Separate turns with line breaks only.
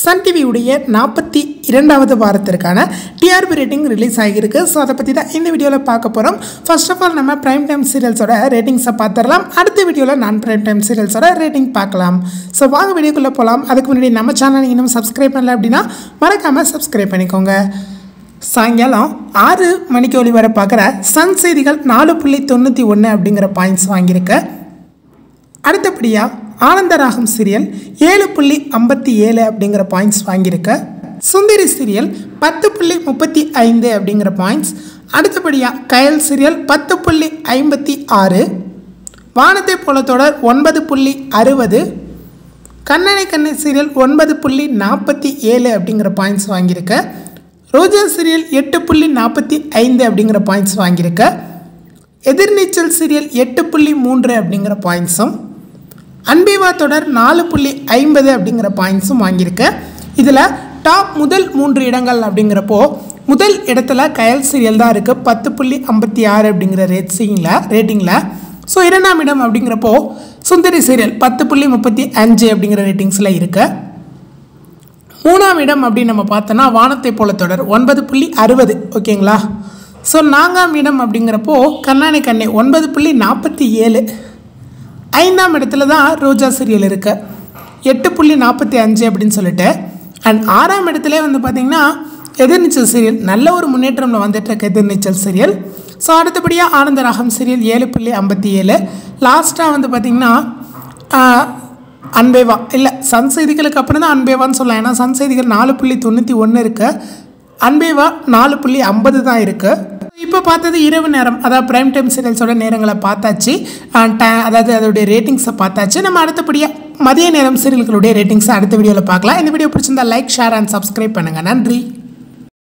Sun டிவியுடைய நாற்பத்தி இரண்டாவது வாரத்திற்கான டிஆர்பி ரேட்டிங் ரிலீஸ் ஆகியிருக்கு ஸோ அதை பற்றி தான் இந்த வீடியோவில் பார்க்க போகிறோம் ஃபர்ஸ்ட் ஆஃப் ஆல் நம்ம பிரைம் டைம் சீரியல்ஸோட ரேட்டிங்ஸை பார்த்துடலாம் அடுத்த வீடியோவில் நான் பிரைம் டைம் சீரியல்ஸோட ரேட்டிங் பார்க்கலாம் ஸோ வாங்க வீடியோக்குள்ளே போகலாம் அதுக்கு முன்னாடி நம்ம சேனல் இன்னும் சப்ஸ்கிரைப் பண்ணல அப்படின்னா மறக்காமல் சப்ஸ்கிரைப் பண்ணிக்கோங்க சாயங்காலம் ஆறு மணிக்கு ஒளிவர பார்க்குற சன் செய்திகள் நாலு புள்ளி தொண்ணூற்றி ஒன்று அப்படிங்கிற பாயிண்ட்ஸ் வாங்கியிருக்கேன் அடுத்தபடியாக ஆனந்தராகம் சீரியல் ஏழு புள்ளி ஐம்பத்தி ஏழு அப்படிங்கிற பாயிண்ட்ஸ் வாங்கியிருக்க சுந்தரி சீரியல் பத்து புள்ளி முப்பத்தி ஐந்து அப்படிங்கிற பாயிண்ட்ஸ் அடுத்தபடியாக கயல் சீரியல் பத்து புள்ளி ஐம்பத்தி ஆறு வானத்தை போல தொடர் ஒன்பது புள்ளி அறுபது கண்ணனை கண்ணை சீரியல் ஒன்பது புள்ளி நாற்பத்தி ஏழு அப்படிங்கிற பாயிண்ட்ஸ் வாங்கியிருக்க ரோஜா சீரியல் எட்டு புள்ளி நாற்பத்தி ஐந்து அப்படிங்கிற பாயிண்ட்ஸ் வாங்கியிருக்க எதிர்நீச்சல் சீரியல் எட்டு புள்ளி மூன்று அப்படிங்கிற பாயிண்ட்ஸும் அன்பேவா தொடர் நாலு புள்ளி ஐம்பது அப்படிங்கிற பாயிண்ட்ஸும் வாங்கியிருக்க இதில் டாப் முதல் மூன்று இடங்கள் அப்படிங்கிறப்போ முதல் இடத்துல கயல் சீரியல் தான் இருக்குது பத்து புள்ளி ஐம்பத்தி ஆறு அப்படிங்கிற ரேட்ஸிங்கில் ரேட்டிங்கில் ஸோ இரண்டாம் இடம் அப்படிங்கிறப்போ சுந்தரி சீரியல் பத்து புள்ளி முப்பத்தி அஞ்சு அப்படிங்கிற ரேட்டிங்ஸில் இருக்குது மூணாம் இடம் அப்படின்னு நம்ம பார்த்தோன்னா வானத்தை போல தொடர் ஒன்பது புள்ளி அறுபது ஓகேங்களா ஸோ நான்காம் இடம் அப்படிங்கிறப்போ கண்ணாணி கண்ணை ஒன்பது புள்ளி நாற்பத்தி ஏழு ஐந்தாம் இடத்துல தான் ரோஜா சீரியல் இருக்கு எட்டு புள்ளி நாற்பத்தி அஞ்சு அப்படின்னு சொல்லிட்டு அண்ட் ஆறாம் இடத்துல வந்து பார்த்திங்கன்னா எதிர்நீச்சல் சீரியல் நல்ல ஒரு முன்னேற்றம்ல வந்துட்டு இருக்க எதிர்நீச்சல் சீரியல் ஸோ அடுத்தபடியாக ஆனந்தராகம் சீரியல் ஏழு புள்ளி ஐம்பத்தி ஏழு லாஸ்ட்டாக வந்து பார்த்திங்கன்னா அன்பேவா இல்லை சன் செய்திகளுக்கு அப்புறம் தான் அன்பேவான்னு சொல்லலாம் ஏன்னா சன் செய்திகள் நாலு புள்ளி தொண்ணூற்றி ஒன்று இருக்குது அன்பேவா நாலு புள்ளி ஐம்பது தான் இருக்குது இப்போ பார்த்தது இரவு நேரம் அதாவது பிரைம் டைம் சீரியல்ஸோட நேரங்களை பார்த்தாச்சு அஹ் ta- அதாவது அதோடைய ரேட்டிங்ஸை பார்த்தாச்சு நம்ம அடுத்தபடியாக மதிய நேரம் சீரியல்களுடைய ரேட்டிங்ஸை அடுத்த வீடியோவில் பார்க்கலாம் இந்த வீடியோ பிடிச்சிருந்தா லைக் ஷேர் அண்ட் சப்ஸ்கிரைப் பண்ணுங்கள் நன்றி